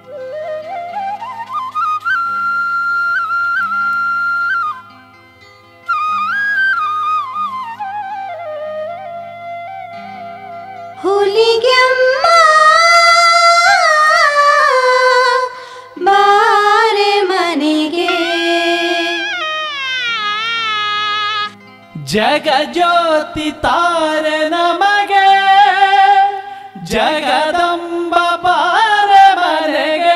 ಹುಲಿಗೆಮ್ಮ ಬಾರೆ ಮನೆಗೆ ಜಗ ಜ್ಯೋತಿ ತಾರೆ ನಮಗೆ ಜಗದಂಬ ಬಾರ ಮನೆಗೆ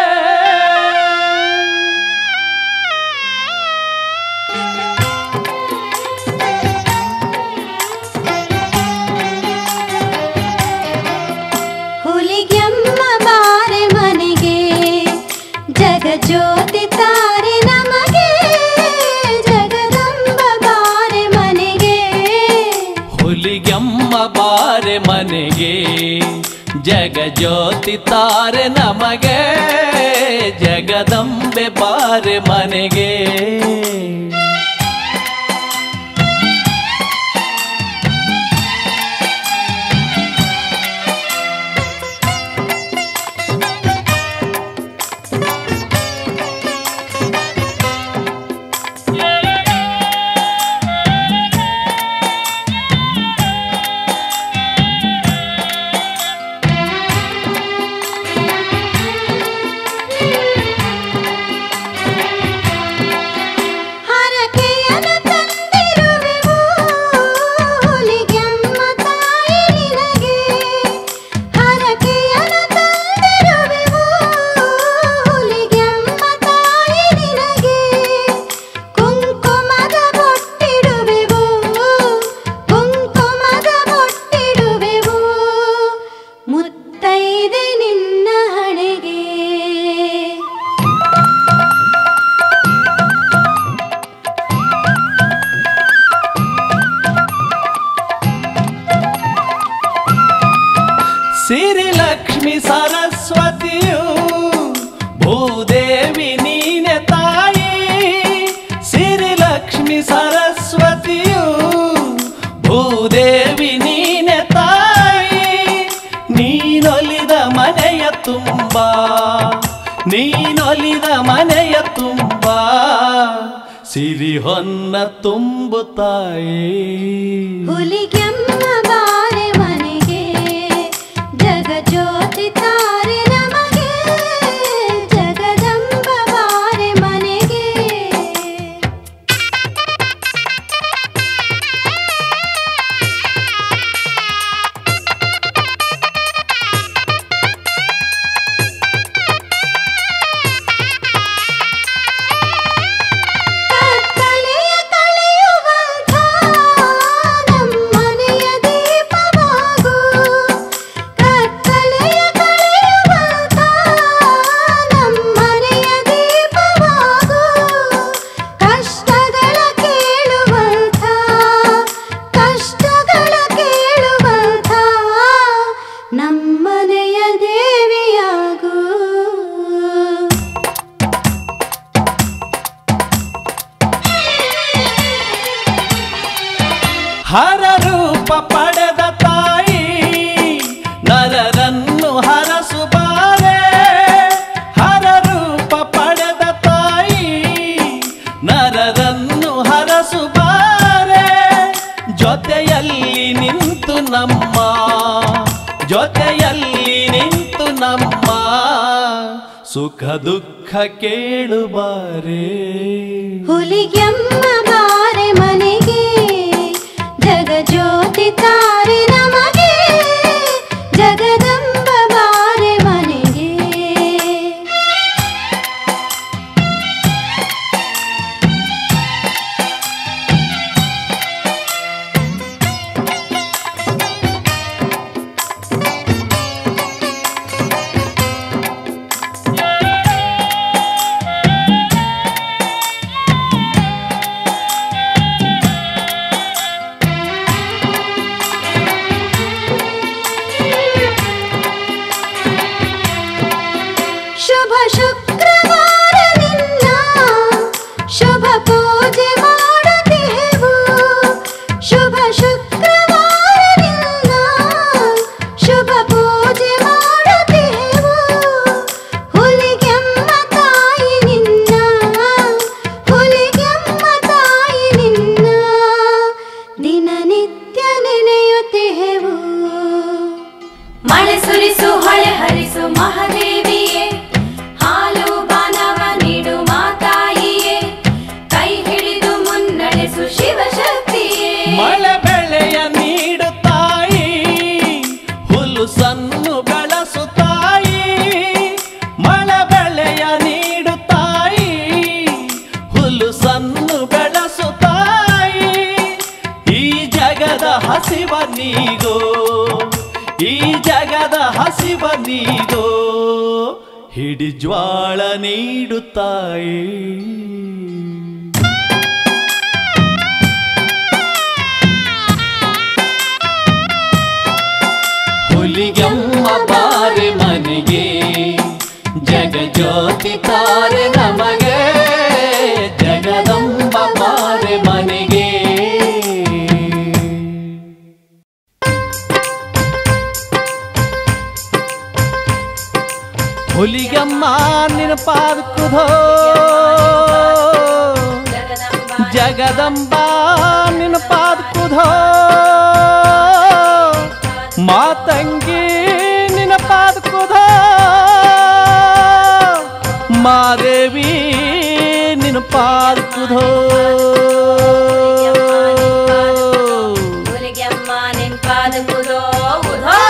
ಹುಲಿಗೆಮ್ಮ ಬಾರೆ ಮನೆಗೆ ಜಗ ಜ್ಯೋತಿ ತಾರೆ ನಮಗೆ ಜಗದಂಬ ಬಾರೆ ಮನೆಗೆ ಹುಲಿಗೆಮ್ಮ ಬಾರೆ ಮನೆಗೆ ಜಗ ಜ್ಯೋತಿ ತಾರೆ ನಮಗೆ ಜಗದಂಬೆ ಬಾರೆ ಮನೆಗೆ ಹರಕೆಯನ ತಂದಿರುವೆವು ಹುಲಿಗೆಮ್ಮ ತಾಯಿ ನಿನಗೆ ಹರಕೆಯನ ತಂದಿರುವೆವು ಹುಲಿಗೆಮ್ಮ ತಾಯಿ ನಿನಗೆ ಕುಂಕುಮದ ಬೊಟ್ಟಿಡುವೆವು ಕುಂಕುಮದ ಬೊಟ್ಟಿಡುವೆವು ಮುತ್ತೈದೆ ನಿನ್ನ ಹಣೆಗೆ ಸಿರಿಲಕ್ಷ್ಮಿ ಸರಸ್ವತಿಯು ಭೂದೇವಿ ನೀನೆ ತಾಯಿ ಸಿರಿಲಕ್ಷ್ಮಿ ಸರಸ್ವತಿಯು ಭೂದೇವಿ ನೀನೆ ತಾಯಿ ನೀನೊಲಿದ ಮನೆಯ ತುಂಬ ನೀನೊಲಿದ ಮನೆಯ ತುಂಬ ಸಿರಿ ಹೊನ್ನ ತುಂಬು ತಾಯಿ ಹುಲಿಗೆಮ್ಮ ಬಾರೆ ಮನೆಗೆ ಜಗ ಜ್ಯೋತಿ ತಾರೆ ನಮಗೆ ಜಗದಂಬ ಬಾರೆ ಮನೆಗೆ ಕತ್ತಲೆಯ ಕಳೆಯುವಂಥ ನಮ್ಮನೆಯ ದೀಪವಾಗು ಕತ್ತಲೆಯ ಕಳೆಯುವಂಥ ನಮ್ಮನೆಯ ದೀಪವಾಗು ಕಷ್ಟಗಳ ಕೇಳುವಂಥ ಕಷ್ಟಗಳ ಕೇಳುವಂಥ ನಮ್ಮನೆಯ ದೇವಿಯಾಗು ಹರ ರೂಪ ಪಡೆದ ತಾಯಿ ನರರನ್ನು ಹರಸುಬಾರೆ ಹರ ರೂಪ ಪಡೆದ ತಾಯಿ ನರರನ್ನು ಹರಸುಬಾರೆ ಜೊತೆಯಲ್ಲಿ ನಿಂತು ನಮ್ಮ ಜೊತೆಯಲ್ಲಿ ನಿಂತು ನಮ್ಮ ಸುಖ ದುಃಖ ಕೇಳುಬಾರೆ ಹುಲಿಗೆಮ್ಮ ಬಾರೆ ಮನೆಗೆ ಜಗ ಜ್ಯೋತಿ ತಾರೆ ನಮಗೆ ಜಗದಂಬ ಬಾರೆ ಮನೆಗೆ ಶುಭ ಶುಕ್ರವಾರ ನಿನ್ನ ಶುಭ ಪೂಜೆ ಮಾಡುತ್ತೇವು ಶುಭ ಶುಕ್ರವಾರ ನಿನ್ನ ಶುಭ ಪೂಜೆ ಮಾಡುತ್ತೇವು ಜೀವ ನೀಡೋ ಹಿಡಿ ಜ್ವಾಳ ನೀಡುತ್ತಾಯೇ ಹುಲಿಗಮ್ಮ ಬಾರೆ ಮನೆಗೆ ಜಗಜ್ಯೋತಿ ತಾರೆ ನಮಗೆ ಜಗದಂಬ ಬಾರೆ ಮನೆಗೆ ಹುಲಿಗಮ್ಮ ನಿನ್ನ ಪಾದಕುಧೋ ಜಗದಂಬ ನಿನ್ನ ಪಾದಕುಧೋ ಮಾತಂಗಿ ನಿನ್ನ ಪಾದಕುಧೋ ಮಾದೇವಿ ನಿನ್ನ ಪಾದಕುಧೋ ಹುಲಿಗೆಮ್ಮ ನಿನ್ ಪಾದಕುದೋ ಉಧೋ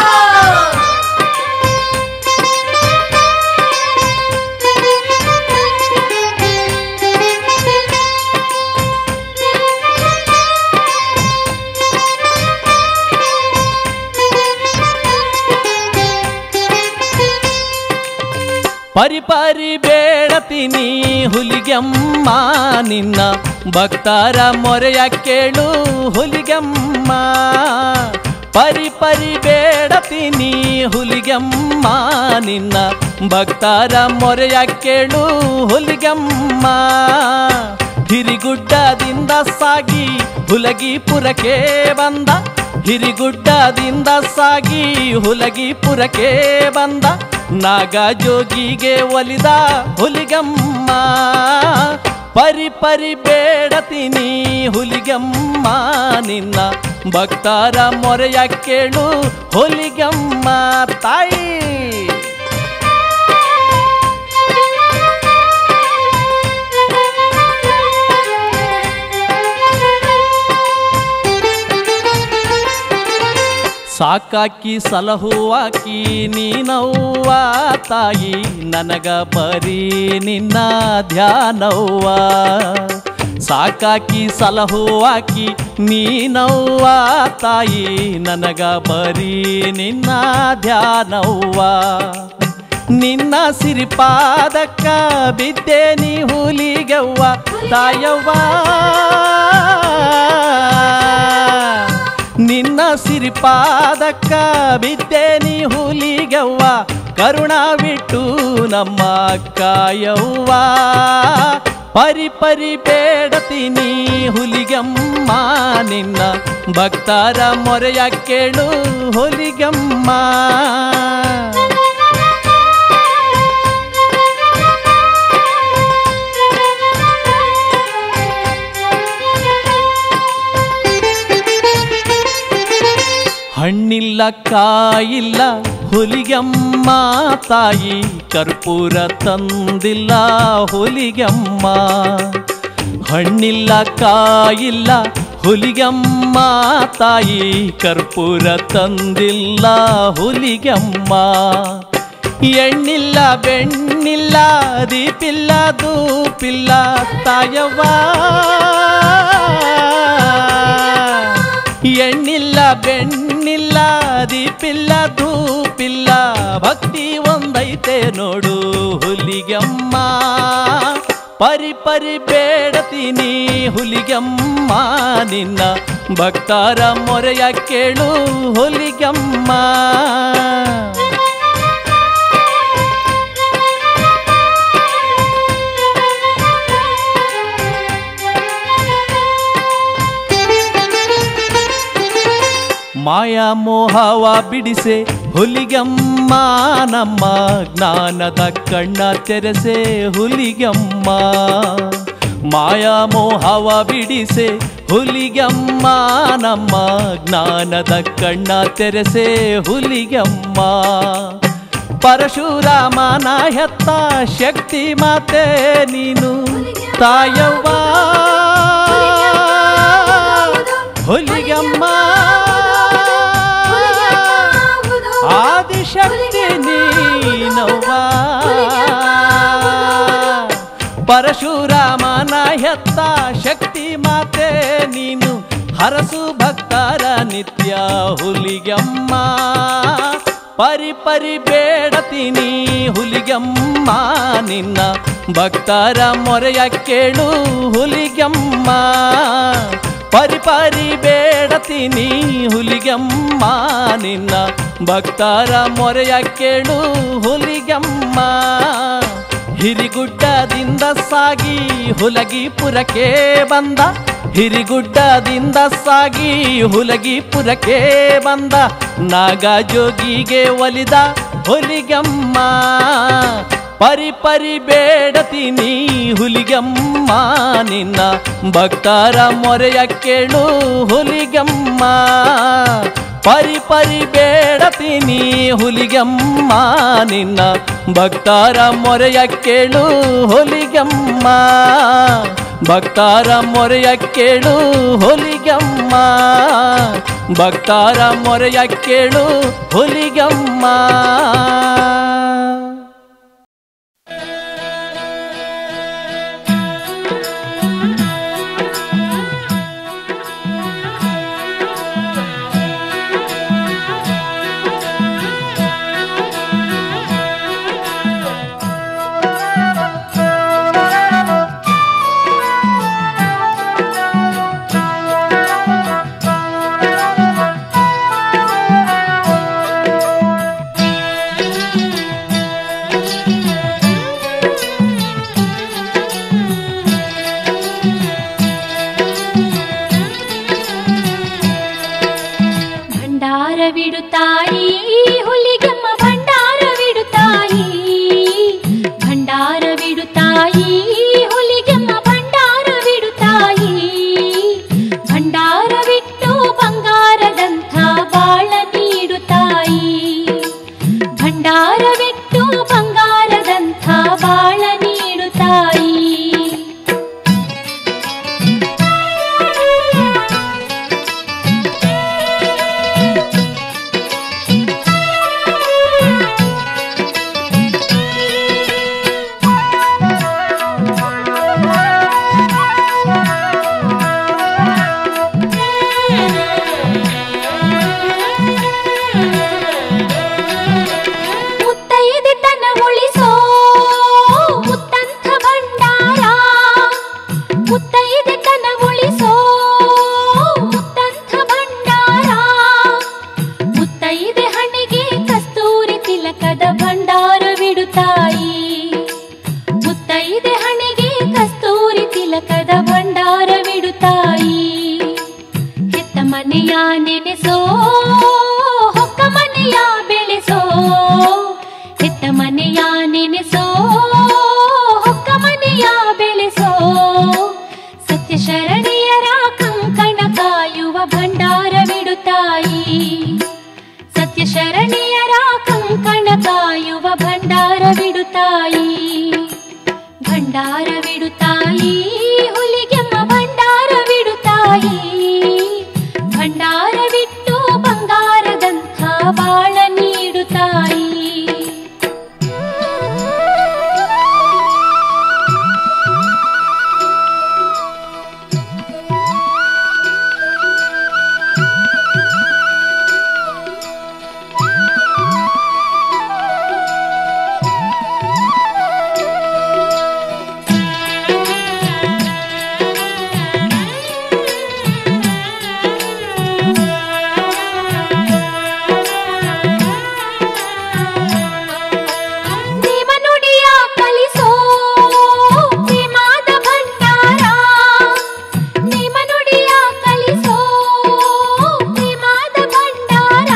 ಪರಿ ಪರಿ ಬೇಡತೀನಿ ಹುಲಿಗೆಮ್ಮ ನಿನ್ನ ಭಕ್ತರ ಮೊರೆಯ ಕೇಳು ಹುಲಿಗೆಮ್ಮ ಪರಿ ಪರಿ ಬೇಡತೀನಿ ಹುಲಿಗೆಮ್ಮ ನಿನ್ನ ಭಕ್ತರ ಮೊರೆಯ ಕೇಳು ಹುಲಿಗೆಮ್ಮ ಹಿರಿಗುಡ್ಡದಿಂದ ಸಾಗಿ ಹುಲಗಿಪುರಕ್ಕೆ ಬಂದ ಹಿರಿಗುಡ್ಡದಿಂದ ಸಾಗಿ ಹುಲಗಿಪುರಕ್ಕೆ ಬಂದ ನಾಗ ಜೋಗಿಗೆ ಒಲಿದ ಹುಲಿಗಮ್ಮ ಪರಿ ಪರಿ ಬೇಡತೀನಿ ಹುಲಿಗಮ್ಮ ನಿನ್ನ ಭಕ್ತರ ಮೊರೆಯ ಕೇಳು ಹುಲಿಗಮ್ಮ ತಾಯಿ ಸಾಕಾಕಿ ಸಲಹುವಾಕಿ ನೀನವ್ವ ತಾಯಿ ನನಗ ಬರೀ ನಿನ್ನ ಧ್ಯಾನವ್ವ ಸಾಕಾಕಿ ಸಲಹುವಾಕಿ ನೀನವ್ವ ತಾಯಿ ನನಗ ಬರೀ ನಿನ್ನ ಧ್ಯಾನವ್ವ ನಿನ್ನ ಸಿರಿಪಾದಕ್ಕ ಬಿದ್ದೆ ನೀ ಹುಲಿಗವ್ವ ತಾಯವ್ವ ನಿನ್ನ ಸಿರಿಪಾದಕ್ಕ ಬಿದ್ದೆ ನೀ ಹುಲಿಗವ್ವ ಕರುಣ ಬಿಟ್ಟು ನಮ್ಮ ಕಾಯವ್ವ ಪರಿ ಪರಿ ಬೇಡತೀನಿ ಹುಲಿಗಮ್ಮ ನಿನ್ನ ಭಕ್ತರ ಮೊರೆಯ ಕೇಳು ಹುಲಿಗಮ್ಮ ಹಣ್ಣಿಲ್ಲ ಕಾಯಿಲ್ಲ ಹುಲಿಗಮ್ಮ ತಾಯಿ ಕರ್ಪೂರ ತಂದಿಲ್ಲ ಹುಲಿಗಮ್ಮ ಹಣ್ಣಿಲ್ಲ ಕಾಯಿಲ್ಲ ಹುಲಿಗಮ್ಮ ತಾಯಿ ಕರ್ಪೂರ ತಂದಿಲ್ಲ ಹುಲಿಗಮ್ಮ ಎಣ್ಣಿಲ್ಲ ಬೆಣ್ಣಿಲ್ಲ ದೀಪಿಲ್ಲ ದೂಪಿಲ್ಲ ತಾಯವ್ವ ಎಣ್ಣಿಲ್ಲ ಬೆಣ್ಣಿಲ್ಲ ದೀಪಿಲ್ಲ ಧೂಪಿಲ್ಲ ಭಕ್ತಿ ಒಂದೈತೆ ನೋಡು ಹುಲಿಗಮ್ಮ ಪರಿ ಪರಿ ಬೇಡತೀನಿ ಹುಲಿಗಮ್ಮ ನಿನ್ನ ಭಕ್ತರ ಮೊರೆಯ ಕೇಳು ಹುಲಿಗಮ್ಮ ಮಾಯಾ ಮೋಹವ ಬಿಡಿಸೆ ಹುಲಿಗಮ್ಮ ನಮ್ಮ ಜ್ಞಾನದ ಕಣ್ಣ ತೆರೆಸೆ ಹುಲಿಗಮ್ಮ ಮಾಯಾ ಮೋಹವ ಬಿಡಿಸೆ ಹುಲಿಗಮ್ಮ ನಮ್ಮ ಜ್ಞಾನದ ಕಣ್ಣ ತೆರೆಸೆ ಹುಲಿಗಮ್ಮ ಪರಶುರಾಮನ ಹೆತ್ತ ಶಕ್ತಿ ಮಾತೆ ನೀನು ತಾಯವ್ವ ಹುಲಿಗಮ್ಮ ಆದಿಶಕ್ತಿ ನೀನವ್ವ ಪರಶುರಾಮನ ಹೆತ್ತ ಶಕ್ತಿ ಮಾತೆ ನೀನು ಹರಸು ಭಕ್ತರ ನಿತ್ಯ ಹುಲಿಗಮ್ಮ ಪರಿ ಪರಿ ಬೇಡತೀನಿ ಹುಲಿಗಮ್ಮ ನಿನ್ನ ಭಕ್ತರ ಮೊರೆಯ ಕೇಳು ಹುಲಿಗಮ್ಮ ಪರಿ ಪರಿ ಬೇಡತೀನಿ ಹುಲಿಗಮ್ಮ ನಿನ್ನ ಭಕ್ತರ ಮೊರೆಯ ಕೇಳು ಹುಲಿಗಮ್ಮ ಹಿರಿಗುಡ್ಡದಿಂದ ಸಾಗಿ ಹುಲಗಿಪುರಕ್ಕೆ ಬಂದ ಹಿರಿಗುಡ್ಡದಿಂದ ಸಾಗಿ ಹುಲಗಿಪುರಕ್ಕೆ ಬಂದ ನಾಗಜೋಗಿಗೆ ಒಲಿದ ಹುಲಿಗಮ್ಮ ಪರಿ ಪರಿ ಬೇಡತೀನಿ ಹುಲಿಗಮ್ಮ ನಿನ್ನ ಭಕ್ತರ ಮೊರೆಯ ಕೇಳು ಹುಲಿಗಮ್ಮ ಪರಿ ಪರಿ ಬೇಡತೀನಿ ಹುಲಿಗಮ್ಮ ನಿನ್ನ ಭಕ್ತರ ಮೊರೆಯ ಕೇಳು ಹುಲಿಗಮ್ಮ ಭಕ್ತರ ಮೊರೆಯ ಕೇಳು ಹುಲಿಗಮ್ಮ ಭಕ್ತರ ಮೊರೆಯ ಕೇಳು ಹುಲಿಗಮ್ಮ ಭಂಡಾರವಿಡುತ್ತಾಯಿ ಹುಲಿಗೆಮ್ಮ ಭಂಡಾರವಿಡುತ್ತಾಯಿ ಭಂಡಾರವಿಡುತ್ತಾಯಿ ಹುಲಿಗೆಮ್ಮ ಭಂಡಾರವಿಡುತ್ತಾಯಿ ಭಂಡಾರವಿಟ್ಟು ಬಂಗಾರದಂಥ ಬಾಳ ನೀಡುತ್ತಾಯಿ ಭಂಡಾರವಿಟ್ಟು ಬಂಗಾರದಂಥ ಬಾಳ ನೀಡುತ್ತಾಯಿ ಮುತ್ತೈದೆ ತನ ಉಳಿಸೋ ಮುತ್ತಂಥ ಭಂಡಾರ ಮುತ್ತೈದೆ ತನ ಉಳಿಸೋ ಮುತ್ತಂಥ ಭಂಡಾರ ಮುತ್ತೈದೆ ಹಣಿಗೆ ಕಸ್ತೂರಿ ತಿಲಕದ ಭಂಡಾರವಿಡುತ್ತಾಯಿ ಮುತ್ತೈದೆ ಹಣಿಗೆ ಕಸ್ತೂರಿ ತಿಲಕದ ಭಂಡಾರವಿಡುತ್ತಾಯಿ ಹೆತ್ತ ಮನೆಯ ನೆನೆಸೋ ಹೊಕ್ಕ ಮನೆಯ ಬೆಳೆಸೋ ಹೆತ್ತ ಮನೆಯ ನೆನೆಸೋ ಹೊಕ್ಕ ಮನೆಯ ಬೆಳೆಸೋ ಸತ್ಯ ಶರಣೆಯರ ಕಂಕಣ ಕಾಯುವ ಭಂಡಾರವಿಡುತ್ತಾಯಿ ಸತ್ಯ ಶರಣೆಯರ ಕಂಕಣ ಕಾಯುವ ಭಂಡಾರವಿಡುತ್ತಾಯಿ ಭಂಡಾರವಿಡುತ್ತಾಯಿ ಹುಲಿಗೆಮ್ಮ ಭಂಡಾರವಿಡುತ್ತಾಯಿ ಭಂಡಾರವಿಟ್ಟು ಬಂಗಾರದಂಥ ಬಾಳ ನೀಡುತ್ತಾಯಿ ಪ್ರೇಮ ನುಡಿಯ ಕಲಿಸೋ ಪ್ರೇಮಾದ ಭಂಡಾರ ಪ್ರೇಮ ನುಡಿಯ ಕಲಿಸೋ ಪ್ರೇಮಾದ ಭಂಡಾರ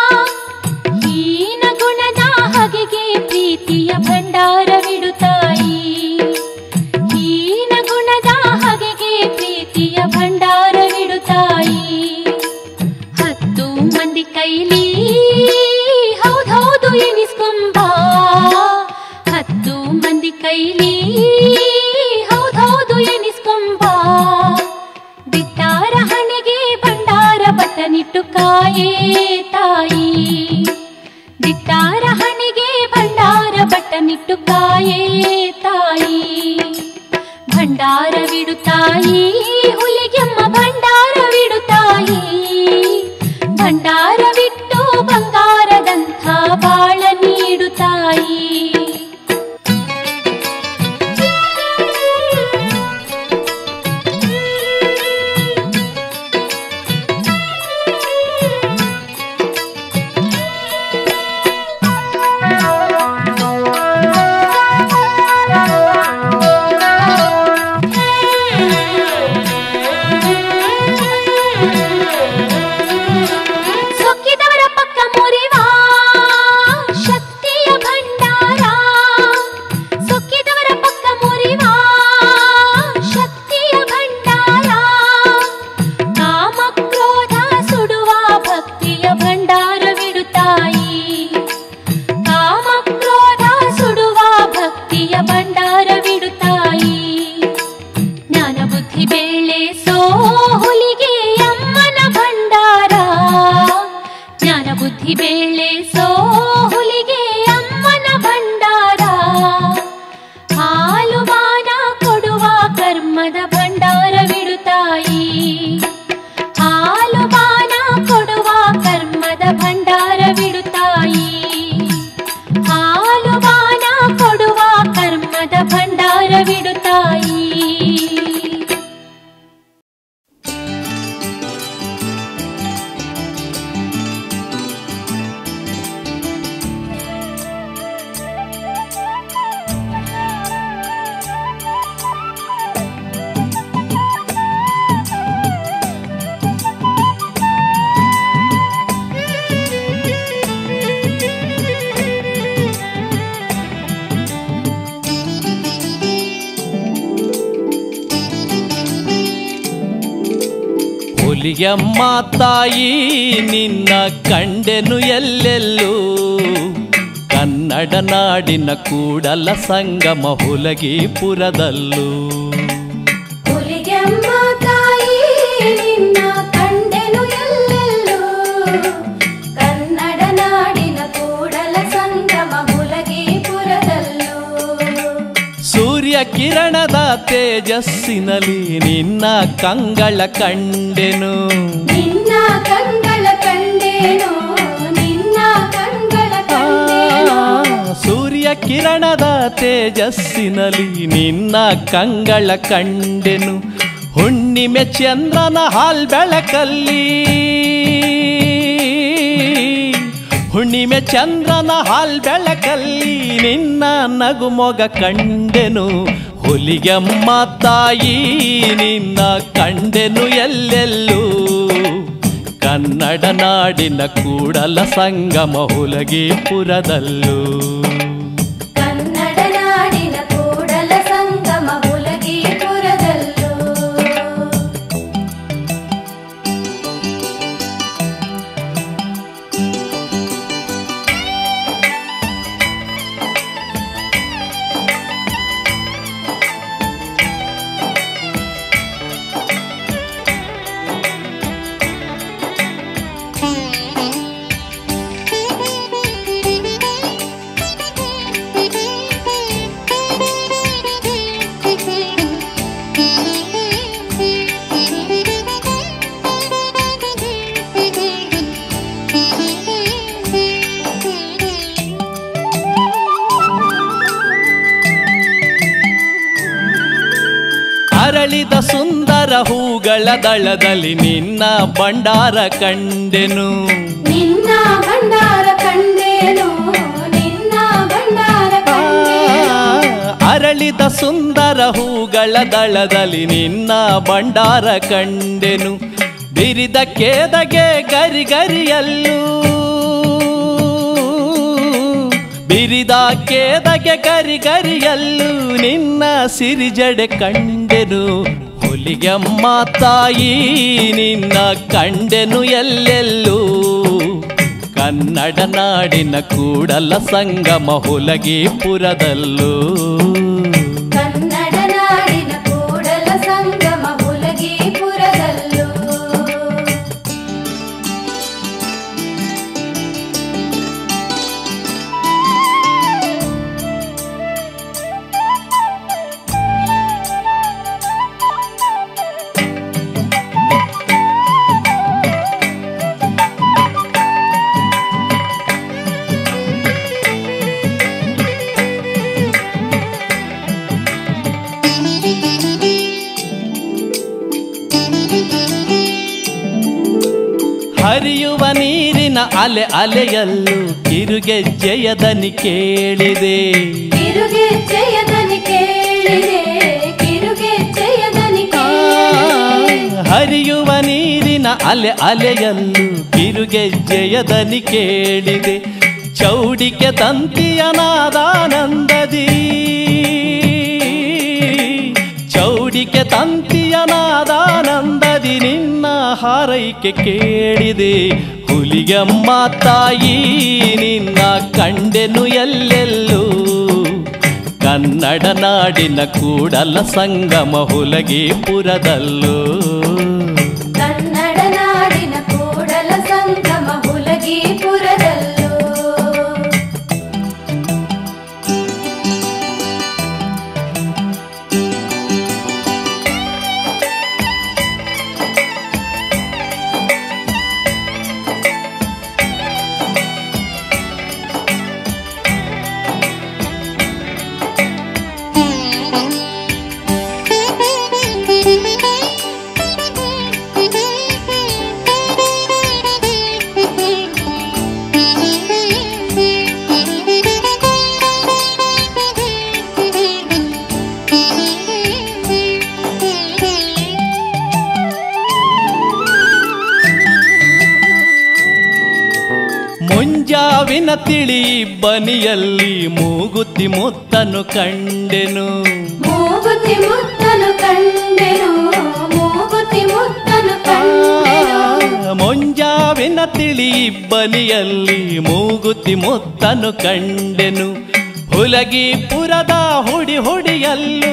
ಹೀನ ಗುಣದ ಹಗೆಗೆ ಪ್ರೀತಿಯ ಭಂಡಾರವಿಡುತ್ತಾಯಿ ಹೀನ ಗುಣದ ಹಗೆಗೆ ಪ್ರೀತಿಯ ಭಂಡಾರವಿಡುತ್ತಾಯಿ ಹತ್ತು ಮಂದಿ ಕೈಲಿ ಹೌದೌದು ಎನಿಸ್ಕೊಂಬ ಹತ್ತು ಮಂದಿ ಕೈಲಿ ಹೌದೌದು ಎನಿಸ್ಕೊಂಬ ಬಿಟ್ಟಾರ ಹಣೆಗೆ ಭಂಡಾರ ಬಟನಿಟ್ಟು ಕಾಯೇ ತಾಯಿ ಬಿಟ್ಟಾರ ಹಣೆಗೆ ಭಂಡಾರ ಬಟನಿಟ್ಟು ಕಾಯೇ ತಾಯಿ ಭಂಡಾರವಿಡುತ್ತಾಯಿ ಹುಲಿಗೆಮ್ಮ ಭಂಡಾರವಿಡುತ್ತಾಯಿ ಭಂಡಾರವಿಟ್ಟು ಬಂಗಾರದಂಥ ಹುಲಿಗೆಮ್ಮ ತಾಯಿ ನಿನ್ನ ಕಂಡೆನು ಎಲ್ಲೆಲ್ಲೂ ಕನ್ನಡ ನಾಡಿನ ಕೂಡಲ ಸಂಗಮ ಹುಲಗಿಪುರದಲ್ಲೂ ಹುಲಿಗೆಮ್ಮ ತಾಯಿ ನಿನ್ನ ಕಂಡೆನು ಎಲ್ಲೆಲ್ಲೂ ಕನ್ನಡ ನಾಡಿನ ಕೂಡಲ ಸಂಗಮ ಮುಲಗಿಪುರದಲ್ಲೂ ಸೂರ್ಯ ಕಿರಣದ ತೇಜಸ್ಸಿನಲ್ಲಿ ನಿನ್ನ ಕಂಗಳ ಕಂಡೆನು ನಿನ್ನ ಕಂಗಳ ಕಂಡೇನು ನಿನ್ನ ಕಂಗಳ ಆ, ಕಂಡೇನು ಸೂರ್ಯ ಕಿರಣದ ತೇಜಸ್ಸಿನಲ್ಲಿ ನಿನ್ನ ಕಂಗಳ ಕಂಡೆನು ಹುಣ್ಣಿಮೆ ಚಂದ್ರನ ಹಾಲ್ ಬೆಳಕಲ್ಲಿ ಹುಣ್ಣಿಮೆ ಚಂದ್ರನ ಹಾಲ್ ಬೆಳಕಲ್ಲಿ ನಿನ್ನ ನಗುಮೊಗ ಕಂಡೆನು ಹುಲಿಗೆಮ್ಮ ತಾಯಿ ನಿನ್ನ ಕಂಡೆನು ಎಲ್ಲೆಲ್ಲೂ ಕನ್ನಡ ನಾಡಿನ ಕೂಡಲ ಸಂಗಮ ಹುಲಗಿಪುರದಲ್ಲೂ ಕನ್ನಡ ನಾಡಿನ ಕೂಡಲ ಸಂಗಮ ಮುಲಗಿಪುರದಲ್ಲೂ ಅರಳಿದ ಸುಂದರ ಹೂಗಳ ದಳದಲ್ಲಿ ನಿನ್ನ ಭಂಡಾರ ಕಂಡೆನು ನಿನ್ನ ಭಂಡಾರ ಕಂಡೇನು ನಿನ್ನ ಭಂಡಾರ ಆ, ಕಂಡೇನು ಅರಳಿದ ಸುಂದರ ಹೂಗಳ ದಳದಲ್ಲಿ ನಿನ್ನ ಭಂಡಾರ ಕಂಡೆನು ಬಿರಿದ ಕೇದಗೆ ಗರಿ ಗರಿಯಲ್ಲೂ ಬಿರಿದ ಕೇದಗೆ ಗರಿ ಗರಿಯಲ್ಲೂ ನಿನ್ನ ಸಿರಿಜಡೆ ಕಂಡೆನು ಹುಲಿಗೆಮ್ಮ ತಾಯಿ ನಿನ್ನ ಕಂಡೆನು ಎಲ್ಲೆಲ್ಲೂ ಕನ್ನಡ ನಾಡಿನ ಕೂಡಲ ಸಂಗಮ ಹುಲಗಿಪುರದಲ್ಲೂ ಕನ್ನಡ ನಾಡಿನ ಕೂಡಲ ಸಂಗಮ ಮುಲಗಿಪುರದಲ್ಲೂ ಹರಿಯುವ ನೀರಿನ ಅಲೆ ಅಲೆಯಲ್ಲೂ ಕಿರುಗೆಜ್ಜೆಯ ದನಿ ಕೇಳಿದೆ ಕಿರುಗೆ ಜಯದನಿ ಕೇಳಿದೆ ಕಿರುಗೆ ಜಯದನಿ ಆ, ಕೇಳಿದೆ ಹರಿಯುವ ನೀರಿನ ಅಲೆ ಅಲೆಯಲ್ಲೂ ಕಿರುಗೆಜ್ಜೆಯ ದನಿ ಕೇಳಿದೆ ಚೌಡಿಕೆ ತಂತಿಯ ನಾದಾನಂದದಿ ಚೌಡಿಕೆ ತಂತಿಯ ನಾದಾನಂದದಿ ನಿನ್ನ ಹಾರೈಕೆ ಕೇಳಿದೆ ಹುಲಿಗೆಮ್ಮ ತಾಯಿ ನಿನ್ನ ಕಂಡೆನು ಎಲ್ಲೆಲ್ಲೂ ಕನ್ನಡ ನಾಡಿನ ಕೂಡಲ ಸಂಗಮ ಹುಲಗಿಪುರದಲ್ಲೂ ಕನ್ನಡ ನಾಡಿನ ಕೂಡಲ ಸಂಗಮ ಮುಲಗಿಪುರದಲ್ಲೂ ಮುಂಜಾವಿನ ತಿಳಿ ಬನಿಯಲ್ಲಿ ಮೂಗುತಿ ಮುತ್ತನು ಕಂಡೆನು ಮೂಗುತಿ ಮುತ್ತನು ಕಂಡೆನು ಮೂಗುತಿ ಮುತ್ತನು ಕಂಡೆನು ಮೊಂಜಾವಿನ ತಿಳಿ ಬನಿಯಲ್ಲಿ ಮೂಗುತಿ ಮುತ್ತನು ಕಂಡೆನು ಹುಲಗಿ ಪುರದ ಹುಡಿ ಹುಡಿಯಲ್ಲೂ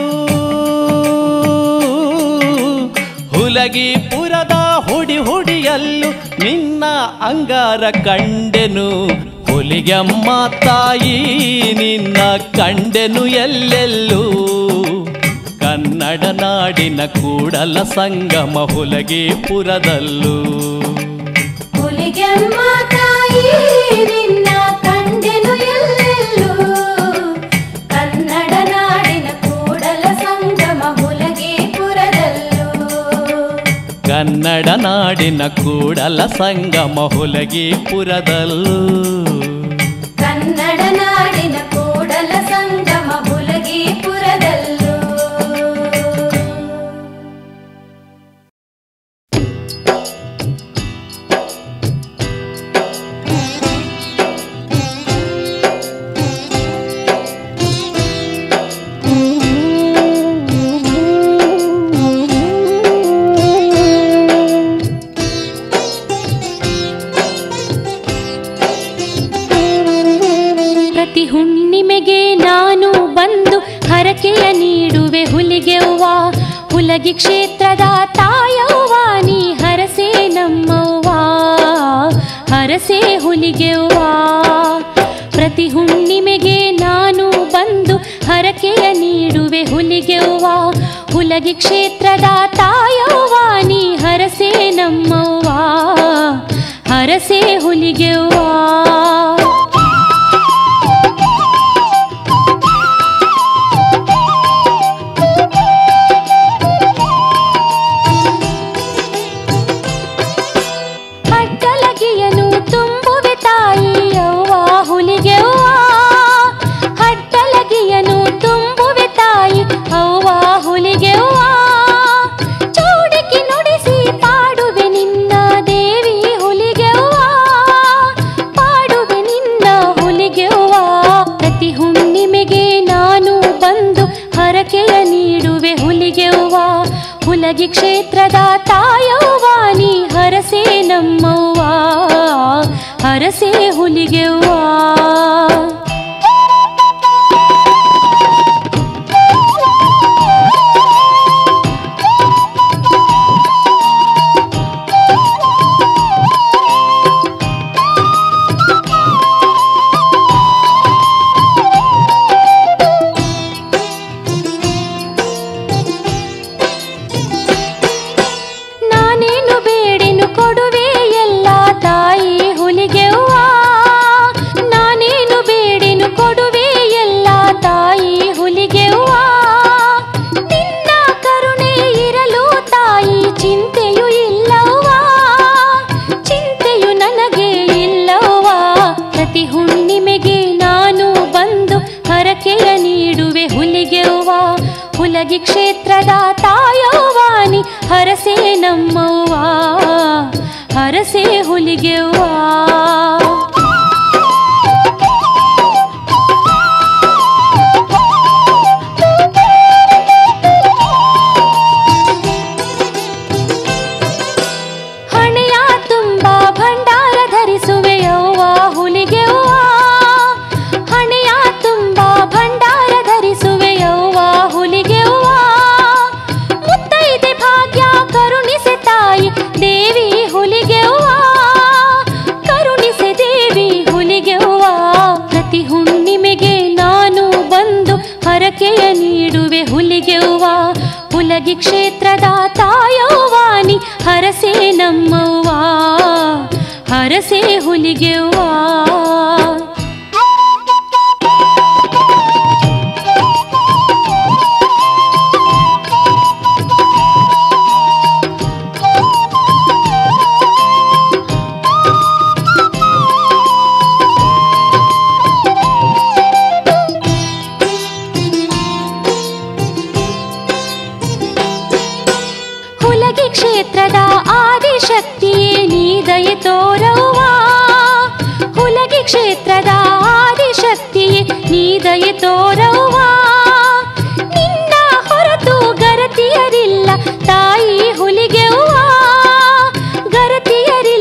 ಹುಲಗಿ ಪುರದ ಹುಡಿ ಹುಡಿಯಲ್ಲೂ ನಿನ್ನ ಅಂಗಾರ ಕಂಡೆನು ಹುಲಿಗೆಮ್ಮ ತಾಯಿ ನಿನ್ನ ಕಂಡೆನು ಎಲ್ಲೆಲ್ಲೂ ಕನ್ನಡ ನಾಡಿನ ಕೂಡಲ ಸಂಗಮ ಹುಲಗಿ ಪುರದಲ್ಲೂ ಹುಲಿಗೆಮ್ಮ ತಾಯಿ ನಿನ್ನ ಕಂಡೆನು ಎಲ್ಲೆಲ್ಲೂ ಕನ್ನಡ ನಾಡಿನ ಕೂಡಲ ಸಂಗಮ ಹುಲಗೀಪುರದಲ್ಲೂ ಕನ್ನಡ ನಾಡಿನ ಕೂಡಲ ಸಂಗಮ ಹುಲಗಿ ಪುರದಲ್ಲೂ ಕನ್ನಡ ನಾಡಿನ ಕೂಡಲ ಸಂಗಮ ಹುಲಗೀಪುರದಲ್ಲೂ ಪ್ರತಿ ಹುಣ್ಣಿಮೆಗೆ ನಾನು ಬಂದು ಹರಕೆಯ ನೀಡುವೆ ಹುಲಿಗೆವ್ವ ಹುಲಗಿ ಕ್ಷೇತ್ರದ ತಾಯವ್ವ ನೀ ಹರಸೆ ನಮ್ಮವ್ವ ಹರಸೆ ಹುಲಿಗೆವ್ವ ಪ್ರತಿ ಹುಣ್ಣಿಮೆಗೆ ನಾನು ಬಂದು ಹರಕೆಯ ನೀಡುವೆ ಹುಲಿಗೆವ್ವ ಹುಲಗಿ ಕ್ಷೇತ್ರದ ತಾಯವ್ವ ನೀ ಹರಸೆ ನಮ್ಮವ್ವ ಹರಸೆ ಹುಲಿಗೆವ್ವ ಹಡ್ಡಲಗಿಯನು ತುಂಬುವೆ ತಾಯಿ ಅವ್ವ ಹುಲಿಗೆವ್ವ ಹಡ್ಡಲಗಿಯನು ತುಂಬುವೆ ತಾಯಿ ಅವ್ವ ಹುಲಿಗೆವ್ವ ಚೌಡಿಕಿ ನುಡಿಸಿ ಪಾಡುವೆ ನಿನ್ನ ದೇವಿ ಹುಲಿಗೆವ್ವ ಪಾಡುವೆ ನಿನ್ನ ಹುಲಿಗೆವ್ವ ಪ್ರತಿ ಹುಣ್ಣಿಮೆಗೆ ನಾನು ಬಂದು ಹರಕೆಯ ನೀಡುವೆ ಹುಲಿಗೆವ್ವ ಹುಲಗಿ ಕ್ಷೇತ್ರದ ತಾಯವ್ವ ನೀ ಹರಸೆ ನಮ್ಮವ್ವ ಹರಸೆ ಹುಲಿಗೆವ್ವ ನಾನೇನು ಬೇಡೆನು ಕೊಡುವೆ ಎಲ್ಲ ತಾಯಿ ಹುಲಿಗೆವ್ವ ನಾನೇನು ಬೇಡೆನು ಕೊಡುವೆ ಎಲ್ಲ ತಾಯಿ ಹುಲಿಗೆವ್ವ ನಿನ್ನ ಕರುಣೆ ಇರಲು ತಾಯಿ ಚಿಂತೆಯು ಇಲ್ಲವ್ವ ಚಿಂತೆಯು ನನಗೆ ಇಲ್ಲವ್ವ ಪ್ರತಿ ಹುಣ್ಣಿಮೆಗೆ ನಾನು ಬಂದು ಹರಕೆಯ ನೀಡುವೆ ಹುಲಿಗೆವ್ವ ಹುಲಗಿ ಕ್ಷೇತ್ರದ ತಾಯವ್ವ ನೀ ಹರಸೆ ನಮ್ಮವ್ವ ಹರಸೆ ಹುಲಿಗೆವ್ವ ಹಣೆಯ ತುಂಬ ಭಂಡಾರ ಧರಿಸುವೆಯವ್ವ ಹುಲಿಗೆವ್ವ ಹಣೆಯ ತುಂಬ ಭಂಡಾರ ಧರಿಸುವೆಯವ್ವ ಹುಲಿಗೆವ್ವ ಮುತ್ತೈದೆ ಭಾಗ್ಯ ಕರುಣಿಸೆ ತಾಯಿ ದೇವಿ ಹುಲಿಗೆವ್ವ ಕರುಣಿಸೆ ದೇವಿ ಹುಲಿಗೆವ್ವ ಪ್ರತಿ ಹುಣ್ಣಿಮೆಗೆ ನಾನು ಬಂದು ಹರಕೆಯ ನೀಡುವೆ ಹುಲಿಗೆವ್ವ ಹುಲಗಿ ಕ್ಷೇತ್ರದ ತಾಯವ್ವ ನೀ ಹರಸೆ ನಮ್ಮವ್ವ ಹರಸೆ ಹುಲಿಗೆವ್ವ ಹುಲಗಿ ಕ್ಷೇತ್ರದ ಆದಿಶಕ್ತಿಯೇ ನೀ ದಯೆ ತೋರವ್ವ ಹುಲಗಿ ಕ್ಷೇತ್ರದ ಆದಿಶಕ್ತಿಯೇ ನೀ ದಯೆ ತೋರವ್ವ ನಿನ್ನ ಹೊರತು ಗರತಿಯರಿಲ್ಲ ತಾಯಿ ಹುಲಿಗೆವ್ವ ಗರತಿಯರಿಲ್ಲ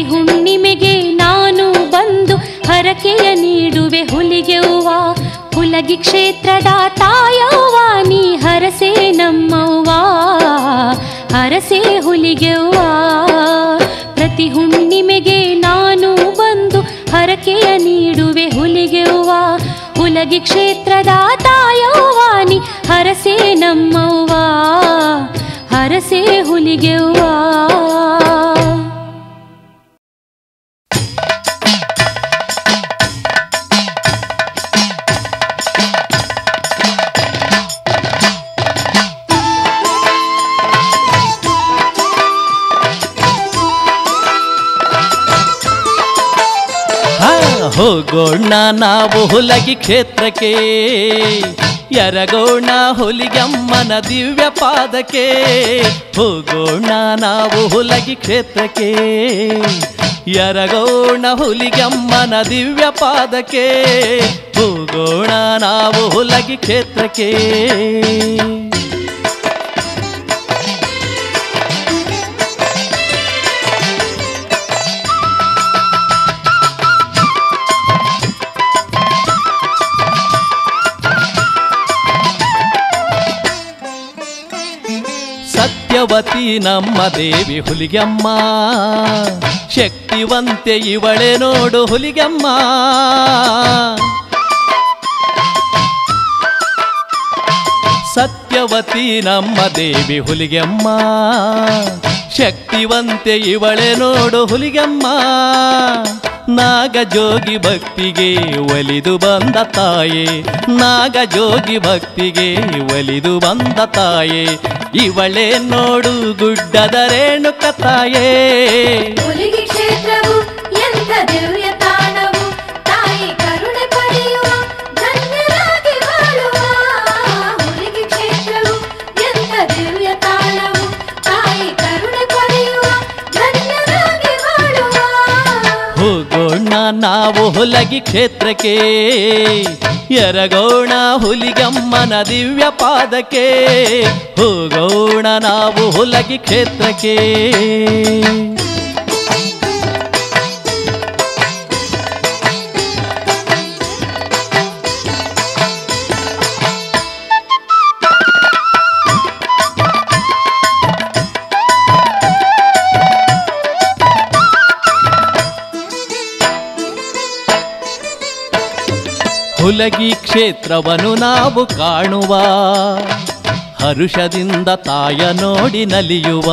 ಪ್ರತಿ ಹುಣ್ಣಿಮೆಗೆ ನಾನು ಬಂದು ಹರಕೆಯ ನೀಡುವೆ ಹುಲಿಗೆವ್ವ ಹುಲಗಿ ಕ್ಷೇತ್ರದ ತಾಯವ್ವ ನೀ ಹರಸೆ ನಮ್ಮವ್ವ ಹರಸೆ ಹುಲಿಗೆವ್ವ ಪ್ರತಿ ಹುಣ್ಣಿಮೆಗೆ ನಾನು ಬಂದು ಹರಕೆಯ ನೀಡುವೆ ಹುಲಿಗೆವ್ವ ಹುಲಗಿ ಕ್ಷೇತ್ರದ ತಾಯವ್ವ ನೀ ಹರಸೆ ನಮ್ಮವ್ವ ಹರಸೆ ಹುಲಿಗೆವ್ವ ಹಾ ಹೋಗೋಣ ನಾವು ಹುಲಗಿ ಕ್ಷೇತ್ರಕ್ಕೆ ಎರಗೋಣ ಹುಲಿಗಮ್ಮನ ದಿವ್ಯ ಪಾದಕ್ಕೆ ಹೋಗೋಣ ನಾವು ಹುಲಗಿ ಕ್ಷೇತ್ರಕ್ಕೆ ಎರಗೋಣ ಹುಲಿಗಮ್ಮನ ದಿವ್ಯ ಪಾದಕ್ಕೆ ಹೋಗೋಣ ನಾವು ಹುಲಗಿ ಕ್ಷೇತ್ರಕ್ಕೆ ಸತ್ಯವತಿ ನಮ್ಮ ದೇವಿ ಹುಲಿಗಮ್ಮ ಶಕ್ತಿವಂತೆ ಇವಳೆ ನೋಡು ಹುಲಿಗಮ್ಮ ಸತ್ಯವತಿ ನಮ್ಮ ದೇವಿ ಹುಲಿಗಮ್ಮ ಶಕ್ತಿವಂತೆ ಇವಳೆ ನೋಡು ಹುಲಿಗಮ್ಮ ನಾಗಜೋಗಿ ಭಕ್ತಿಗೆ ಒಲಿದು ಬಂದ ತಾಯೇ ನಾಗಜೋಗಿ ಭಕ್ತಿಗೆ ಒಲಿದು ಬಂದ ತಾಯೇ ಇವಳೇ ನೋಡು ಗುಡ್ಡದ ರೇಣುಕ ತಾಯೇ ಹುಲಿಗಿ ಕ್ಷೇತ್ರವು ಎಂಥ ದಿವ್ಯ ತಾಣವು ತಾಯಿ ಕರುಣೆ ಪಡೆಯುವ ಧನ್ಯರಾಗಿ ಬಾಳುವ ಹುಲಿಗಿ ಕ್ಷೇತ್ರವು ಎಂಥ ದಿವ್ಯ ತಾಣವು ತಾಯಿ ಕರುಣೆ ಪಡೆಯುವ ಧನ್ಯರಾಗಿ ಬಾಳುವ ಹೋಗೋಣ ನಾವು ಹುಲಗಿ ಕ್ಷೇತ್ರಕ್ಕೆ ಎರಗೋಣ ಹುಲಿಗಮ್ಮನ ದಿವ್ಯ ಪಾದಕ್ಕೆ ಹೋಗೋಣ ನಾವು ಹುಲಗಿ ಕ್ಷೇತ್ರಕ್ಕೆ ಹುಲಗಿ ಕ್ಷೇತ್ರವನ್ನು ನಾವು ಕಾಣುವ ಹರುಷದಿಂದ ತಾಯ ನೋಡಿ ನಲಿಯುವ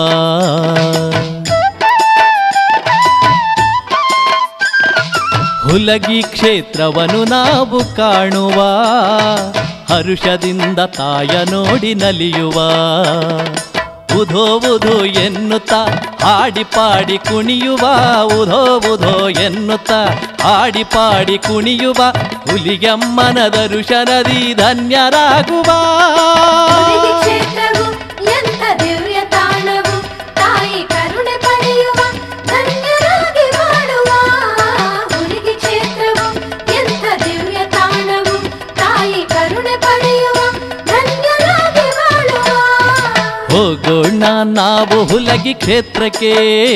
ಹುಲಗಿ ಕ್ಷೇತ್ರವನ್ನು ನಾವು ಕಾಣುವ ಹರುಷದಿಂದ ತಾಯ ನೋಡಿ ನಲಿಯುವ ಉಧೋ ಉಧೋ ಎನ್ನುತ್ತ ಹಾಡಿ ಪಾಡಿ ಕುಣಿಯುವ ಉಧೋ ಉಧೋ ಎನ್ನುತ್ತ ಹಾಡಿ ಪಾಡಿ ಕುಣಿಯುವ ಹುಲಿಗಮ್ಮನ ದರುಶನದಿ ಧನ್ಯರಾಗುವ ಹುಲಿಗಿ ಕ್ಷೇತ್ರವು ಎಂಥ ದಿವ್ಯ ತಾಣವು ತಾಯಿ ಕರುಣೆ ಪಡೆಯುವ ಧನ್ಯರಾಗಿ ಬಾಳುವ ಹುಲಿಗಿ ಕ್ಷೇತ್ರವು ಎಂಥ ದಿವ್ಯ ತಾಣವು ತಾಯಿ ಕರುಣೆ ಪಡೆಯುವ ಧನ್ಯರಾಗಿ ಬಾಳುವ ಹೋಗೋಣ ನಾವು ಹುಲಗಿ ಕ್ಷೇತ್ರಕ್ಕೆ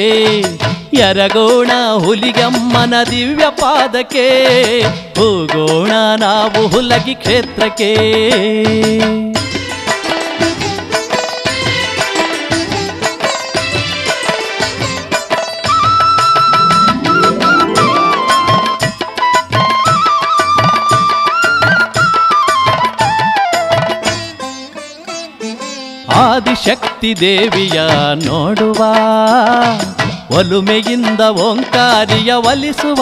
ಎರಗೋಣ ಹುಲಿಗಮ್ಮನ ದಿವ್ಯ ಪಾದಕ್ಕೆ ಹೋಗೋಣ ನಾವು ಹುಲಗಿ ಕ್ಷೇತ್ರಕ್ಕೆ ಆದಿಶಕ್ತಿ ದೇವಿಯ ನೋಡುವ ಒಲುಮೆಯಿಂದ ಓಂಕಾರಿಯ ಒಲಿಸುವ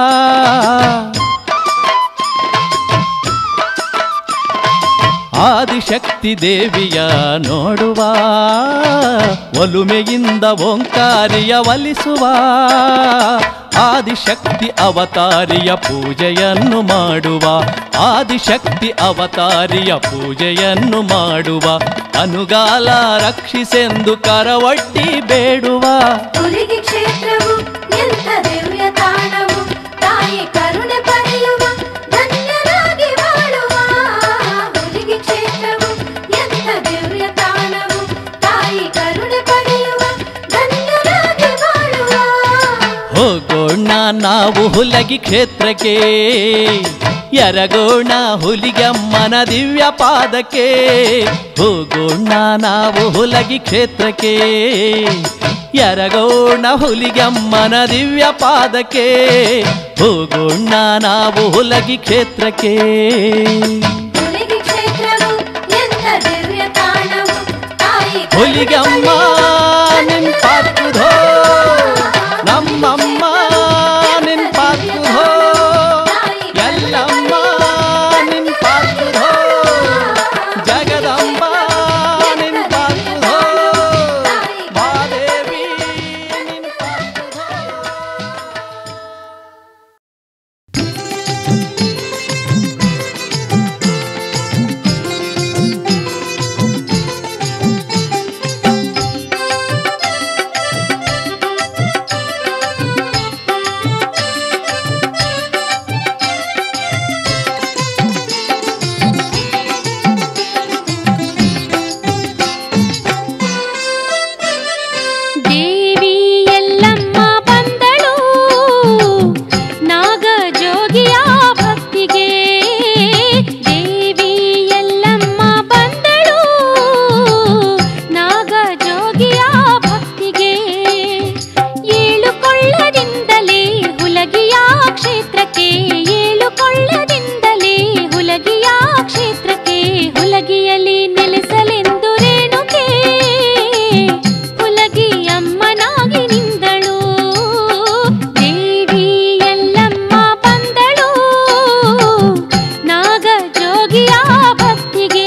ಆದಿಶಕ್ತಿ ದೇವಿಯ ನೋಡುವ ಒಲುಮೆಯಿಂದ ಓಂಕಾರಿಯ ಒಲಿಸುವ ಆದಿಶಕ್ತಿ ಅವತಾರಿಯ ಪೂಜೆಯನ್ನು ಮಾಡುವ ಆದಿಶಕ್ತಿ ಅವತಾರಿಯ ಪೂಜೆಯನ್ನು ಮಾಡುವ ಅನುಗಾಲ ರಕ್ಷಿಸೆಂದು ಕರವಟ್ಟಿ ಬೇಡುವ ಹುಲಿಗಿ ಕ್ಷೇತ್ರವು ಎಂಥ ದಿವ್ಯ ತಾಣವು ತಾಯಿ ಕರುಣೆ ಪಡೆಯುವ ಧನ್ಯರಾಗಿ ಬಾಳುವ ಹುಲಿಗಿ ಕ್ಷೇತ್ರವು ಎಂಥ ದಿವ್ಯ ತಾಣವು ತಾಯಿ ಕರುಣೆ ಪಡೆಯುವ ಧನ್ಯರಾಗಿ ಬಾಳುವ ನಾವು ಹುಲಗಿ ಕ್ಷೇತ್ರಕ್ಕೆ ಎರಗೋಣ ಹುಲಿಗಮ್ಮನ ದಿವ್ಯ ಪಾದಕ್ಕೆ ಹೋಗೋಣ ನಾವು ಹುಲಗಿ ಕ್ಷೇತ್ರಕ್ಕೆ ಎರಗೋಣ ಹುಲಿಗಮ್ಮನ ದಿವ್ಯ ಪಾದಕ್ಕೆ ಹೋಗೋಣ ನಾವು ಹುಲಗಿ ಕ್ಷೇತ್ರಕ್ಕೆ ಹುಲಿಗಿ ಕ್ಷೇತ್ರವು ಎಂತ ದಿವ್ಯ ತಾಣವು ತಾಯಿ ಹುಲಿಗಮ್ಮ ನಿನ್ ಪಾಕುಧೋ ನಮ್ಮಮ್ಮ ನಿನ್ ಪಾಕುಧೋ ಎಲ್ಲಮ್ಮ ನಿನ್ ಪಾಕುಧೋ ಜಗದಂಬ ನಿನ್ ಪಾಕುಧೋ ಮಾದೇವಿ ನಿನ್ ಪಾಕುಧೋ ದೇವಿ ಎಲ್ಲಮ್ಮ ಬಂದಳು ನಾಗ ಜೋಗಿಯ ಭಕ್ತಿಗೆ ದೇವಿ ಎಲ್ಲಮ್ಮ ಬಂದಳು ನಾಗ ಜೋಗಿಯ ಭಕ್ತಿಗೆ ಏಳು ಕೊಳ್ಳದಿಂದಲೇ ಹುಲಗಿಯ ಕ್ಷೇತ್ರಕ್ಕೆ ಏಳು ಕೊಳ್ಳದಿಂದಲೇ ಹುಲಗಿಯ ಕ್ಷೇತ್ರಕ್ಕೆ ಹುಲಗಿಯಲ್ಲಿ ನೆಲೆಸಲೆಂದು ರೇಣುಕೆ ಹುಲಗಿ ಅಮ್ಮನಾಗಿ ನಿಂದಳು ದೇವಿ ಎಲ್ಲಮ್ಮ ಬಂದಳು ನಾಗ ಜೋಗಿಯ ಭಕ್ತಿಗೆ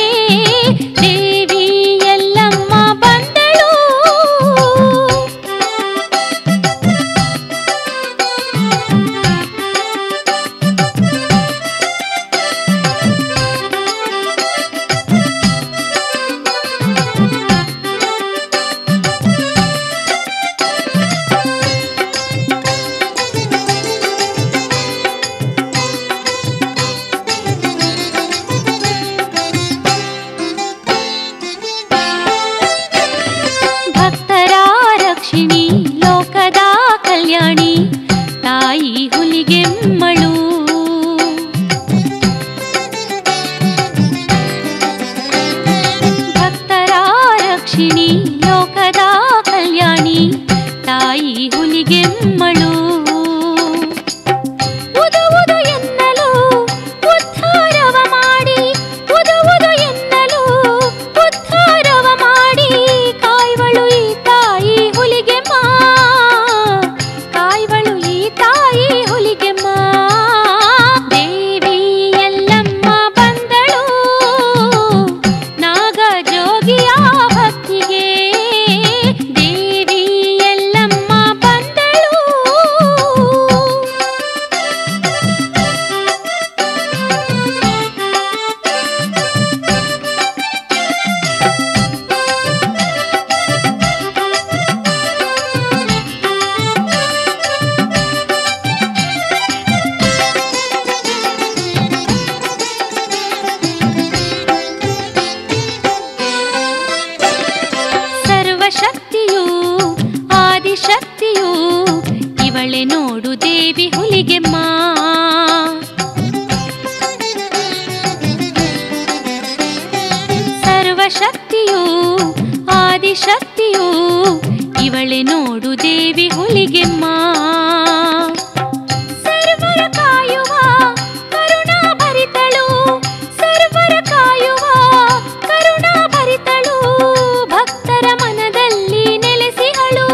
ದೇವಿ ಎಲ್ಲಮ್ಮ ಬಂದಳು ಭಕ್ತರ ರಕ್ಷಿಣಿ ಲೋಕದ ಕಲ್ಯಾಣಿ ತಾಯಿ ಹುಲಿಗೆಮ್ಮಳು ಭಕ್ತರ ರಕ್ಷಿಣಿ ಲೋಕದ ಕಲ್ಯಾಣಿ ತಾಯಿ ಹುಲಿಗೆಮ್ಮಳು ಉದು ಉದು ಎನ್ನಲು ಉದ್ಧಾರವ ಮಾಡಿ ಉದು ಉದು ಎನ್ನಲು ಉದ್ಧಾರವ ಮಾಡಿ ಕಾಯ್ವಳು ಈ ತಾಯಿ ಹುಲಿಗೆಮ್ಮ ಕಾಯ್ವಳು ಈ ತಾಯಿ ಹುಲಿಗೆಮ್ಮ ದೇವಿ ಎಲ್ಲಮ್ಮ ಬಂದಳು ನಾಗ ಜೋಗಿಯ ಭಕ್ತಿಗೆ ದೇವಿ ಎಲ್ಲಮ್ಮ ಬಂದಳು ಸರ್ವಶಕ್ತಿಯು ಆದಿಶಕ್ತಿಯು ಇವಳೆ ನೋಡು ದೇವಿ ಹುಲಿಗೆಮ್ಮ ಸರ್ವಶಕ್ತಿಯು ಆದಿಶಕ್ತಿಯು ಇವಳೆ ನೋಡು ದೇವಿ ಹುಲಿಗೆಮ್ಮ ಸರ್ವರ ಕಾಯುವ ಕರುಣಾ ಭರಿತಳು ಸರ್ವರ ಕಾಯುವ ಕರುಣಾ ಭರಿತಳು ಭಕ್ತರ ಮನದಲ್ಲಿ ನೆಲೆಸಿಹಳು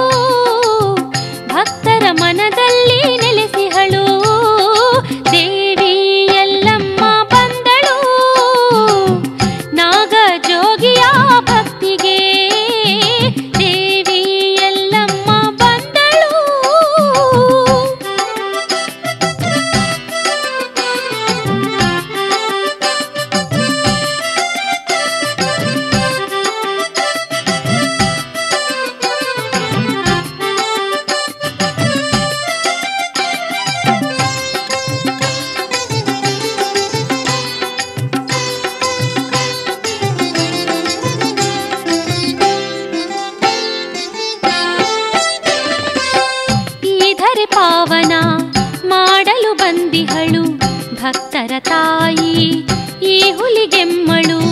ಭಕ್ತರ ಮನದಲ್ಲಿ ನೆಲೆಸಿಹಳು ದೇವಿ ಎಲ್ಲಮ್ಮ ಬಂದಳು ನಾಗ ಜೋಗಿಯ ಭಕ್ತಿಗೆ ದೇವಿ ಎಲ್ಲಮ್ಮ ಬಂದಳು ತಾಯಿ ಈ ಹುಲಿಗೆಮ್ಮಳು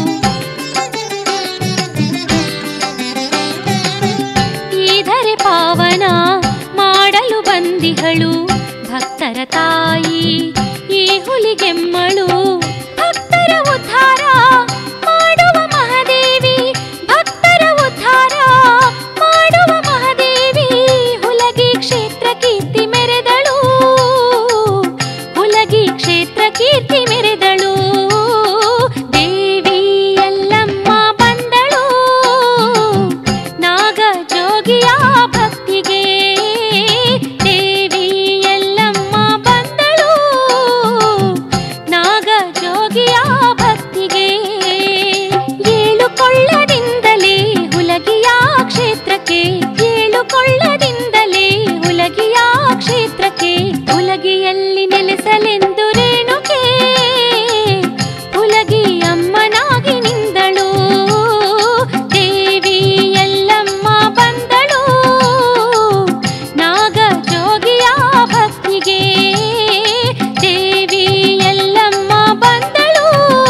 ಈ ಧರೆ ಪಾವನ ಮಾಡಲು ಬಂದಿಹಳು ಭಕ್ತರ ತಾಯಿ ಈ ಹುಲಿಗೆಮ್ಮಳು ಭಕ್ತರ ಉದ್ಧಾರ ಮಾಡುವ ಮಹಾದೇವಿ ಭಕ್ತರ ಉದ್ಧಾರ ಮಾಡುವ ಮಹಾದೇವಿ ಹುಲಗಿ ಕ್ಷೇತ್ರ ಕೀರ್ತಿ ಮೆರೆದಳು ಹುಲಗಿ ಕ್ಷೇತ್ರ ಕೀರ್ತಿ ಮೆರೆದಳು ದೇವಿ ಎಲ್ಲಮ್ಮ ಬಂದಳು ನಾಗ ಜೋಗಿಯ ಭಕ್ತಿಗೆ ದೇವಿ ಎಲ್ಲಮ್ಮ ಬಂದಳು ನಾಗ ಜೋಗಿಯ ಭಕ್ತಿಗೆ ಏಳು ಕೊಳ್ಳದಿಂದಲೇ ಹುಲಗಿಯ ಕ್ಷೇತ್ರಕ್ಕೆ ಏಳು ಕೊಳ್ಳದಿಂದಲೇ ಹುಲಗಿಯ ಕ್ಷೇತ್ರಕ್ಕೆ ಹುಲಗಿಯಲ್ಲಿ ನೆಲೆಸಲೆಂದು ರೇಣುಕೆ ಹುಲಗಿ ಅಮ್ಮನಾಗಿ ನಿಂದಳು ದೇವಿ ಎಲ್ಲಮ್ಮ ಬಂದಳು ನಾಗ ಜೋಗಿಯ ಭಕ್ತಿಗೆ ದೇವಿ ಎಲ್ಲಮ್ಮ ಬಂದಳು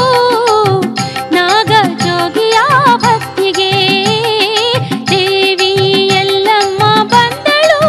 ನಾಗ ಜೋಗಿಯ ಭಕ್ತಿಗೆ ದೇವಿ ಎಲ್ಲಮ್ಮ ಬಂದಳು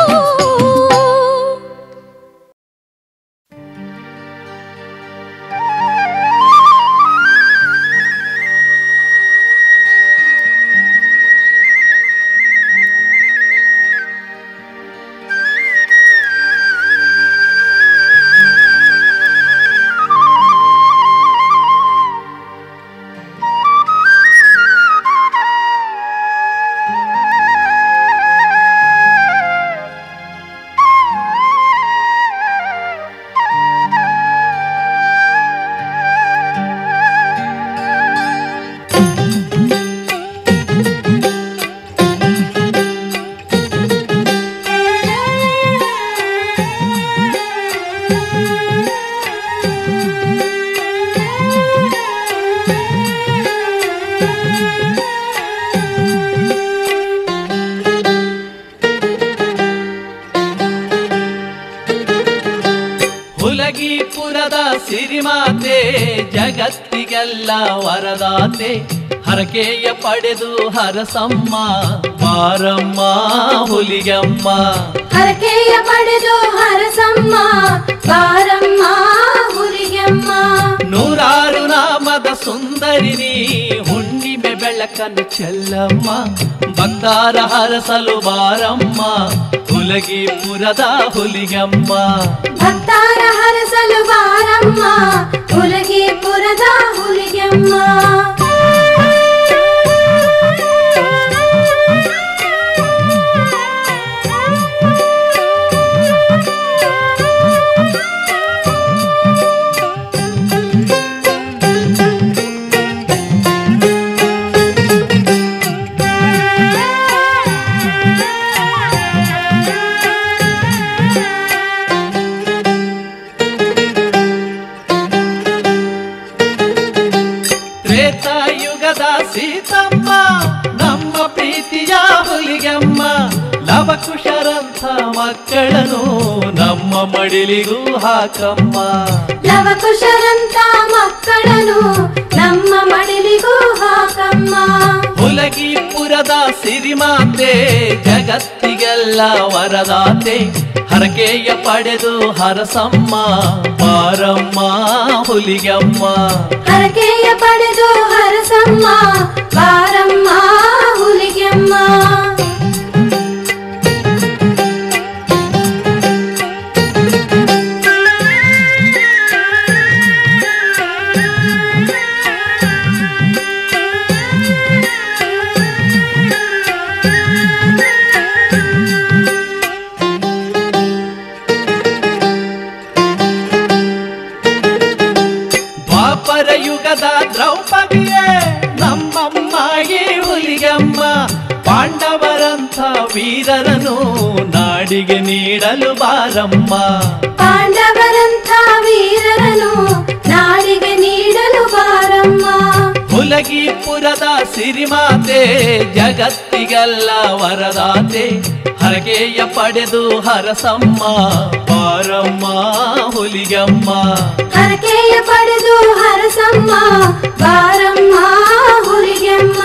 ಹುಲಗಿಪುರದ ಸಿರಿಮಾತೆ ಜಗತ್ತಿಗೆಲ್ಲ ವರದಾತೆ ಹರಕೆಯ ಪಡೆದು ಹರಸಮ್ಮ ಮಾರಮ್ಮ ಹುಲಿಗಮ್ಮ ಹರಕೆಯ ಪಡೆದು ಹರಸಮ್ಮ ಬಾರಮ್ಮ ಹುಲಿಗೆಮ್ಮ ನೂರಾರು ನಾಮದ ಸುಂದರಿನಿ ಹುಣ್ಣಿಮೆ ಬೆಳಕನ್ನು ಚೆಲ್ಲಮ್ಮ ಭಕ್ತಾರ ಹರಸಲು ಬಾರಮ್ಮ ಹುಲಗಿಪುರದ ಹುಲಿಗಮ್ಮ ಭಕ್ತಾರ ಹರಸಲು ಬಾರಮ್ಮ ಹುಲಗಿಪುರದ ಹುಲಿಗೆಮ್ಮ ತ್ರೇತಾಯುಗದ ಸೀತಮ್ಮ ನಮ್ಮ ಪ್ರೀತಿಯ ಹುಲಿಗಮ್ಮ ಲವಕುಶರಂಥ ಮಕ್ಕಳನ್ನು ನಮ್ಮ ಮಡಿಲಿಗೂ ಹಾಕಮ್ಮ ಲವಕುಶರಂತ ಮಕ್ಕಳನ್ನು ನಮ್ಮ ಮಡಿಲಿಗೂ ಹಾಕಮ್ಮ ಹುಲಗಿಪುರದ ಸಿರಿಮಾತೆ ಜಗತ್ತಿಗೆಲ್ಲ ವರದಾತೆ ಹರಕೆಯ ಪಡೆದು ಹರಸಮ್ಮ ಮಾರಮ್ಮ ಹುಲಿಗಮ್ಮ ಹರಕೆಯ ಪಡೆದು ಹರಸಮ್ಮ ಬಾರಮ್ಮ ಹುಲಿಗೆಮ್ಮ ದ್ವಾಪರ ಯುಗದ ದ್ರೌಪದಿಯೇ ನಮ್ಮಮ್ಮಾಗಿ ಹುಲಿಗಮ್ಮ ಪಾಂಡವರಂಥ ವೀರರನು ನಾಡಿಗೆ ನೀಡಲು ಬಾರಮ್ಮ ಪಾಂಡವರಂಥ ವೀರರನು ನಾಡಿಗೆ ನೀಡಲು ಬಾರಮ್ಮ ಹುಲಗಿ ಹುಲಗಿಪುರದ ಸಿರಿಮಾತೆ ಜಗತ್ತಿಗೆಲ್ಲ ವರದಾತೆ ಹರಕೆಯ ಪಡೆದು ಹರಸಮ್ಮ ಬಾರಮ್ಮ ಹುಲಿಗಮ್ಮ ಹರಕೆಯ ಪಡೆದು ಹರಸಮ್ಮ ಬಾರಮ್ಮ ಹುಲಿಗೆಮ್ಮ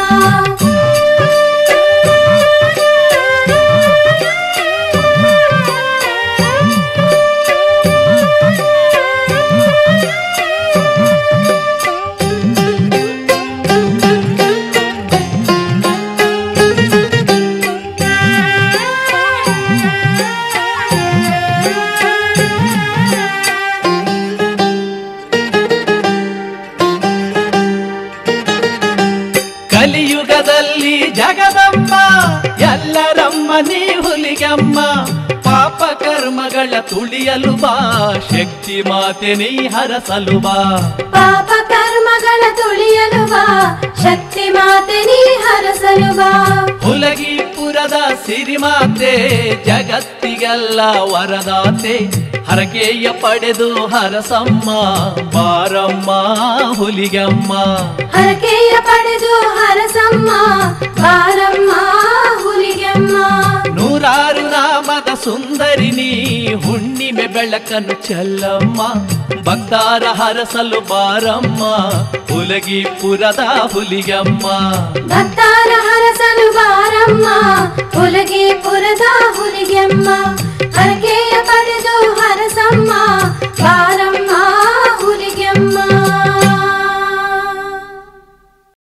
ಕಲಿಯುಗದಲ್ಲಿ ಜಗದಮ್ಮ ಎಲ್ಲರಮ್ಮ ನೀ ಹುಲಿಗಮ್ಮ ಪಾಪ ಕರ್ಮಗಳ ತುಳಿಯಲು ಬಾ ಶಕ್ತಿ ಮಾತೆ ನೀ ಹರಸಲು ಬಾ ಪಾಪ ಕರ್ಮಗಳ ತುಳಿಯಲು ಬಾ ಶಕ್ತಿ ಮಾತೆ ನೀ ಹರಸಲು ಬಾ ಹುಲಗಿಪುರದ ಸಿರಿಮಾತೆ ಜಗತ್ತಿಗೆಲ್ಲ ವರದಾತೆ ಹರಕೆಯ ಪಡೆದು ಹರಸಮ್ಮ ಬಾರಮ್ಮ ಹುಲಿಗಮ್ಮ ಹರಕೆಯ ಪಡೆದು ಹರಸಮ್ಮ ಬಾರಮ್ಮ ಹುಲಿಗೆಮ್ಮ ನೂರಾರು ನಾಮದ ಸುಂದರಿ ನೀ ಹುಣ್ಣಿಮೆ ಬೆಳಕನ್ನು ಚೆಲ್ಲಮ್ಮ ಭಕ್ತಾರ ಹರಸಲು ಬಾರಮ್ಮ ಹುಲಗಿಪುರದ ಹುಲಿಗಮ್ಮ ಭಕ್ತಾರ ಹರಸಲು ಬಾರಮ್ಮ ಹುಲಗಿ ಪುರದ ಹುಲಿಗೆಮ್ಮ ಹರಕೆ